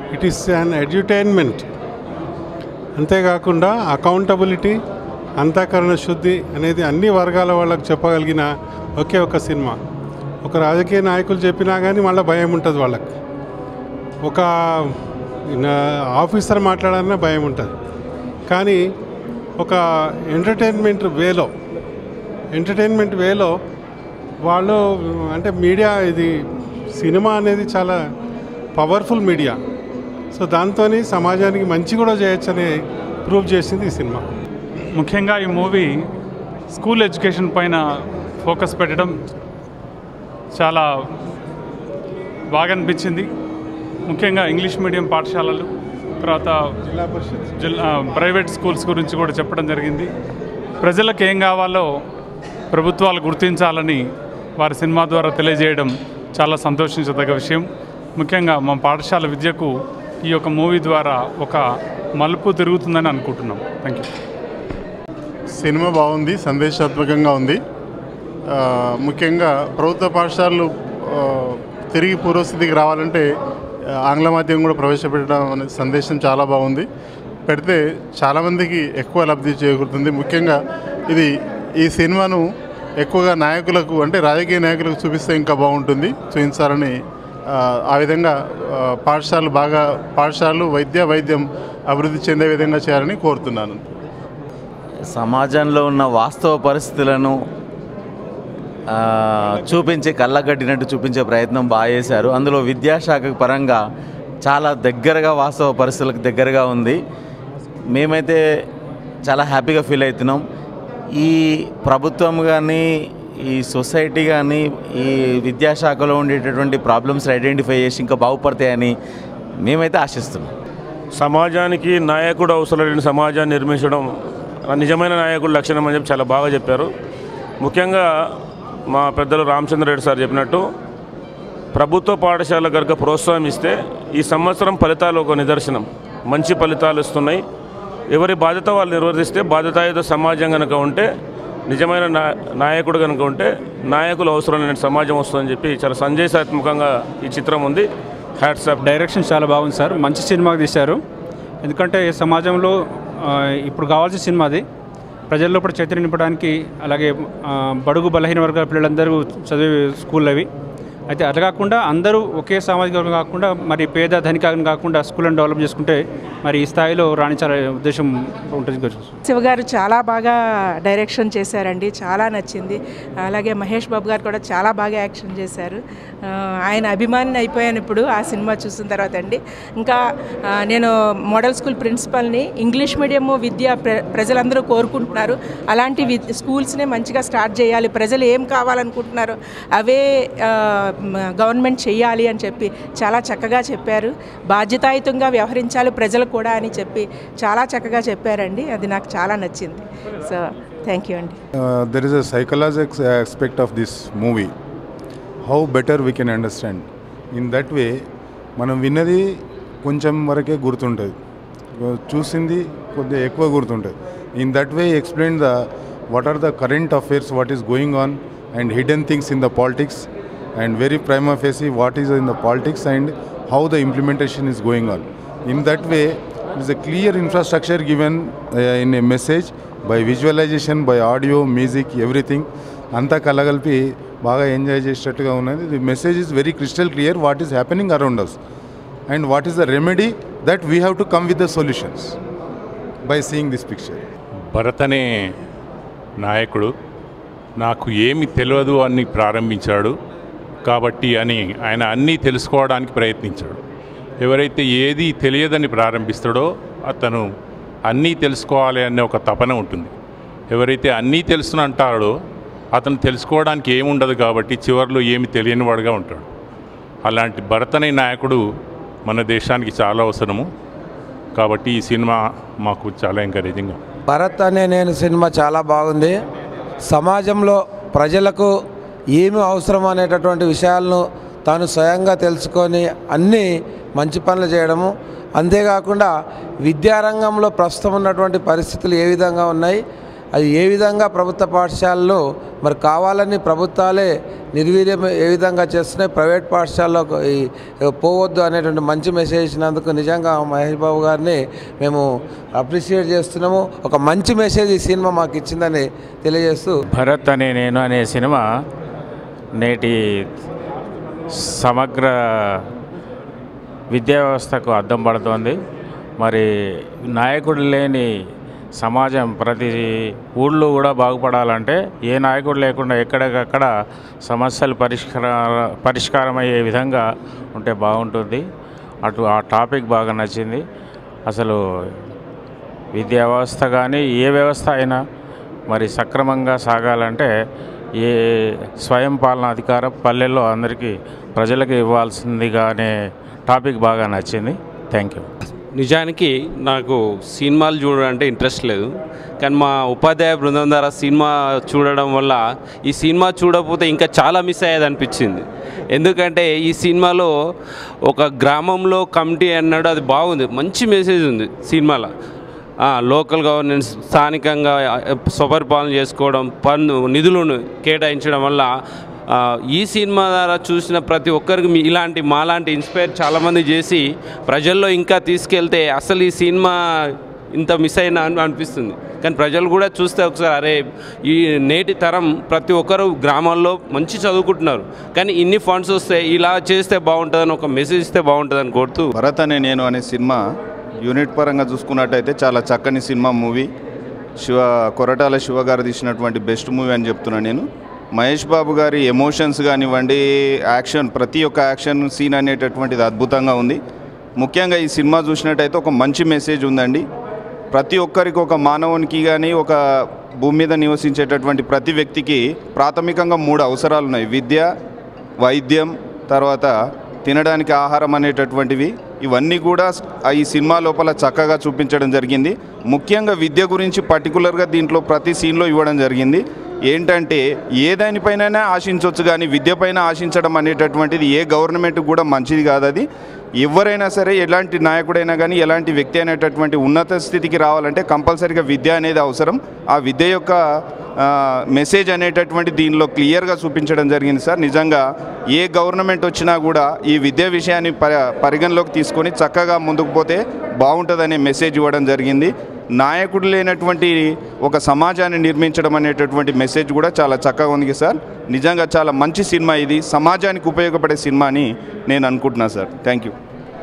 It is an edutainment అంతేకాకుండా accountability అంతఃకరణ శుద్ధి అనేది అన్ని వర్గాల వాళ్ళకు చెప్పగలిగిన ఒకే ఒక సినిమా ఒక రాజకీయ నాయకులు చెప్పినా కానీ మళ్ళీ భయం ఉంటుంది వాళ్ళకి ఒక నా- ఆఫీసర్ మాట్లాడాలన్నా భయం ఉంటుంది కానీ ఒక ఎంటర్టైన్మెంట్ వేలో ఎంటర్టైన్మెంట్ వేలో వాళ్ళు అంటే మీడియా ఇది సినిమా అనేది చాలా పవర్ఫుల్ మీడియా సో దాంతో సమాజానికి మంచి కూడా చేయొచ్చని ప్రూవ్ చేసింది ఈ సినిమా ముఖ్యంగా ఈ మూవీ స్కూల్ ఎడ్యుకేషన్ పైన ఫోకస్ పెట్టడం చాలా బాగా అనిపించింది ముఖ్యంగా ఇంగ్లీష్ మీడియం పాఠశాలలు తర్వాత జిల్లా పరిషత్ జిల్లా ప్రైవేట్ స్కూల్స్ గురించి కూడా చెప్పడం జరిగింది ప్రజలకు ఏం కావాలో ప్రభుత్వాలు గుర్తించాలని వారి సినిమా ద్వారా తెలియజేయడం చాలా సంతోషించదగ్గ విషయం ముఖ్యంగా మా పాఠశాల విద్యకు ఈ యొక్క మూవీ ద్వారా ఒక మలుపు తిరుగుతుందని అనుకుంటున్నాం థ్యాంక్ యూ సినిమా బాగుంది సందేశాత్మకంగా ఉంది ఆ, ముఖ్యంగా ప్రభుత్వ పాఠశాలలు ఆ, తిరిగి పూర్వస్థితికి రావాలంటే ఆ, ఆంగ్ల మాధ్యమం కూడా ప్రవేశపెట్టడం అనే సందేశం చాలా బాగుంది పెడితే చాలామందికి ఎక్కువ లబ్ధి చేకూరుతుంది ముఖ్యంగా ఇది ఈ సినిమాను ఎక్కువగా నాయకులకు అంటే రాజకీయ నాయకులకు చూపిస్తే ఇంకా బాగుంటుంది చూపించాలని ఆ, ఆ విధంగా ఆ, పాఠశాలలు బాగా పాఠశాలలు వైద్య వైద్యం అభివృద్ధి చెందే విధంగా చేయాలని కోరుతున్నాను సమాజంలో ఉన్న వాస్తవ పరిస్థితులను ఆ, చూపించి కళ్ళగట్టినట్టు చూపించే ప్రయత్నం బాగా చేశారు అందులో విద్యాశాఖ పరంగా చాలా దగ్గరగా వాస్తవ పరిస్థితులకు దగ్గరగా ఉంది మేమైతే చాలా హ్యాపీగా ఫీల్ అవుతున్నాం ఈ ప్రభుత్వం కానీ ఈ సొసైటీ కానీ ఈ విద్యాశాఖలో ఉండేటటువంటి ప్రాబ్లమ్స్ ఐడెంటిఫై చేసి ఇంకా బాగుపడతాయని మేమైతే ఆశిస్తున్నాం సమాజానికి నాయకుడు అవసరం లేని సమాజాన్ని నిర్మించడం నిజమైన నాయకుడు లక్షణం అని చెప్పి చాలా బాగా చెప్పారు ముఖ్యంగా మా పెద్దలు రామచంద్ర రెడ్డి సార్ చెప్పినట్టు ప్రభుత్వ పాఠశాల కనుక ప్రోత్సాహం ఇస్తే ఈ సంవత్సరం ఫలితాలు ఒక నిదర్శనం మంచి ఫలితాలు ఇస్తున్నాయి ఎవరి బాధ్యత వాళ్ళు నిర్వర్తిస్తే బాధ్యతాయుత సమాజం కనుక ఉంటే నిజమైన నా నాయకుడు కనుక ఉంటే నాయకులు అవసరం లేని సమాజం వస్తుందని చెప్పి చాలా సందేశాత్మకంగా ఈ చిత్రం ఉంది హ్యాట్స్ ఆఫ్ డైరెక్షన్ చాలా బాగుంది సార్ మంచి సినిమా తీశారు ఎందుకంటే సమాజంలో ఆ, ఇప్పుడు కావాల్సిన సినిమా అది ప్రజల్లో కూడా చైతన్యం నింపడానికి అలాగే ఆ, బడుగు బలహీన వర్గాల పిల్లలందరూ చదివే స్కూల్ అవి అయితే అట్లా కాకుండా అందరూ ఒకే సామాజిక వర్గం కాకుండా మరి పేద ధనికాలను కాకుండా స్కూళ్ళని డెవలప్ చేసుకుంటే మరి ఈ స్థాయిలో రాణించాలనే ఉద్దేశం ఉంటుంది శివగారు చాలా బాగా డైరెక్షన్ చేశారండి చాలా నచ్చింది అలాగే మహేష్ బాబు గారు కూడా చాలా బాగా యాక్షన్ చేశారు ఆ, ఆయన అభిమాని అయిపోయాను ఇప్పుడు ఆ సినిమా చూసిన తర్వాత అండి ఇంకా ఆ, నేను మోడల్ స్కూల్ ప్రిన్సిపల్ని ఇంగ్లీష్ మీడియం విద్య ప్ర- ప్రజలందరూ కోరుకుంటున్నారు అలాంటి విద్ స్కూల్స్నే మంచిగా స్టార్ట్ చేయాలి ప్రజలు ఏం కావాలనుకుంటున్నారో అవే ఆ, మ- గవర్నమెంట్ చెయ్యాలి అని చెప్పి చాలా చక్కగా చెప్పారు బాధ్యతాయుతంగా వ్యవహరించాలి ప్రజలు కూడా అని చెప్పి చాలా చక్కగా చెప్పారండి అది నాకు చాలా నచ్చింది సో థ్యాంక్ యూ అండి Uh, there is a psychological aspect of this movie. How better we can understand. In that way, మనం విన్నది కొంచెం వరకే గుర్తుంటుంది చూసింది కొద్దిగా ఎక్కువ గుర్తుంటుంది in that way explain the what are the current affairs what is going on and hidden things in the politics and very prima facie what is in the politics and how the implementation is going on in that way it is a clear infrastructure given uh, in a message by visualization, by audio, music, everything. అంతా కలగలిపి బాగా enjoy చేసేటట్టుగా ఉన్నది the message is very crystal clear what is happening around us and what is the remedy that we have to come with the solutions by seeing this picture Bharat అనే నాయకుడు నాకు ఏమి తెలియదు అని ప్రారంభించాడు కాబట్టి అని ఆయన అన్నీ తెలుసుకోవడానికి ప్రయత్నించాడు ఎవరైతే ఏది తెలియదని ప్రారంభిస్తాడో అతను అన్నీ తెలుసుకోవాలి అనే ఒక తపన ఉంటుంది ఎవరైతే అన్నీ తెలుసును అంటాడో అతను తెలుసుకోవడానికి ఏముండదు కాబట్టి చివరిలో ఏమి తెలియని వాడుగా ఉంటాడు అలాంటి భరత్ అనే నాయకుడు మన దేశానికి చాలా అవసరము కాబట్టి ఈ సినిమా మాకు చాలా ఎంకరేజింగ్గా ఉంది. భరత్ అనే నేను సినిమా చాలా బాగుంది సమాజంలో ప్రజలకు ఏమి అవసరం అనేటటువంటి విషయాలను తాను స్వయంగా తెలుసుకొని అన్నీ మంచి పనులు చేయడము అంతేకాకుండా విద్యారంగంలో ప్రస్తుతం ఉన్నటువంటి పరిస్థితులు ఏ విధంగా ఉన్నాయి అది ఏ విధంగా ప్రభుత్వ పాఠశాలలో మరి కావాలని ప్రభుత్వాలే నిర్వీర్యం ఏ విధంగా చేస్తున్నాయి ప్రైవేట్ పాఠశాలలో ఈ పోవద్దు అనేటువంటి మంచి మెసేజ్ ఇచ్చినందుకు నిజంగా మహేష్ బాబు గారిని మేము అప్రిషియేట్ చేస్తున్నాము ఒక మంచి మెసేజ్ ఈ సినిమా మాకు ఇచ్చిందని తెలియజేస్తూ భరత్ అనే నేను అనే సినిమా నేటి సమగ్ర విద్యా వ్యవస్థకు అద్దం పడుతోంది మరి నాయకుడు లేని సమాజం ప్రతి ఊళ్ళో కూడా బాగుపడాలంటే ఏ నాయకుడు లేకుండా ఎక్కడికక్కడ సమస్యలు పరిష్కార పరిష్కారమయ్యే విధంగా ఉంటే బాగుంటుంది అటు ఆ టాపిక్ బాగా నచ్చింది అసలు విద్యా వ్యవస్థ కానీ ఏ వ్యవస్థ అయినా మరి సక్రమంగా సాగాలంటే ఏ స్వయం పాలన అధికారం పల్లెల్లో అందరికీ ప్రజలకు ఇవ్వాల్సిందిగా అనే టాపిక్ బాగా నచ్చింది థ్యాంక్ యూ నిజానికి నాకు సినిమాలు చూడడం అంటే ఇంట్రెస్ట్ లేదు కానీ మా ఉపాధ్యాయ బృందం ద్వారా సినిమా చూడడం వల్ల ఈ సినిమా చూడకపోతే ఇంకా చాలా మిస్ అయ్యేది అనిపించింది ఎందుకంటే ఈ సినిమాలో ఒక గ్రామంలో కమిటీ అన్నాడు అది బాగుంది మంచి మెసేజ్ ఉంది సినిమాలో ఆ, లోకల్ గవర్నెన్స్ స్థానికంగా ఆ, స్వపరిపాలన చేసుకోవడం పన్ను నిధులను కేటాయించడం వల్ల ఆ, ఈ సినిమా ద్వారా చూసిన ప్రతి ఒక్కరికి మీ ఇలాంటి మాలాంటి ఇన్స్పైర్ చాలామంది చేసి ప్రజల్లో ఇంకా తీసుకెళ్తే అసలు ఈ సినిమా ఇంత మిస్ అయినా అని అనిపిస్తుంది కానీ ప్రజలు కూడా చూస్తే ఒకసారి అరే ఈ నేటి తరం ప్రతి ఒక్కరు గ్రామాల్లో మంచి చదువుకుంటున్నారు కానీ ఇన్ని ఫండ్స్ వస్తే ఇలా చేస్తే బాగుంటుందని ఒక మెసేజ్ ఇస్తే బాగుంటుందని కోరుతూ భరత్ అనే నేను అనే సినిమా యూనిట్ పరంగా చూసుకున్నట్టయితే చాలా చక్కని సినిమా మూవీ శివ కొరటాల శివ గారు తీసినటువంటి బెస్ట్ మూవీ అని చెప్తున్నాను నేను మహేష్ బాబు గారి ఎమోషన్స్ కానివ్వండి యాక్షన్ ప్రతి ఒక్క యాక్షన్ సీన్ అనేటటువంటిది అద్భుతంగా ఉంది ముఖ్యంగా ఈ సినిమా చూసినట్టయితే ఒక మంచి మెసేజ్ ఉందండి ప్రతి ఒక్కరికి ఒక మానవునికి కానీ ఒక భూమి మీద నివసించేటటువంటి ప్రతి వ్యక్తికి ప్రాథమికంగా మూడు అవసరాలు ఉన్నాయి విద్య వైద్యం తర్వాత తినడానికి ఆహారం అనేటటువంటివి ఇవన్నీ కూడా ఆ ఈ సినిమా లోపల చక్కగా చూపించడం జరిగింది ముఖ్యంగా విద్య గురించి పర్టికులర్గా దీంట్లో ప్రతి సీన్లో ఇవ్వడం జరిగింది ఏంటంటే ఏ దానిపైనైనా ఆశించవచ్చు కానీ విద్య పైన ఆశించడం అనేటటువంటిది ఏ గవర్నమెంట్ కూడా మంచిది కాదు అది ఎవరైనా సరే ఎలాంటి నాయకుడైనా కానీ ఎలాంటి వ్యక్తి అనేటటువంటి ఉన్నత స్థితికి రావాలంటే కంపల్సరీగా విద్య అనేది అవసరం ఆ విద్య యొక్క ఆ, మెసేజ్ అనేటటువంటి దీనిలో క్లియర్గా చూపించడం జరిగింది సార్ నిజంగా ఏ గవర్నమెంట్ వచ్చినా కూడా ఈ విద్య విషయాన్ని ప పరిగణలోకి తీసుకొని చక్కగా ముందుకు పోతే బాగుంటుందనే మెసేజ్ ఇవ్వడం జరిగింది నాయకుడు లేనటువంటి ఒక సమాజాన్ని నిర్మించడం అనేటటువంటి మెసేజ్ కూడా చాలా చక్కగా ఉంది సార్ నిజంగా చాలా మంచి సినిమా ఇది సమాజానికి ఉపయోగపడే సినిమా అని నేను అనుకుంటున్నాను సార్ థ్యాంక్ యూ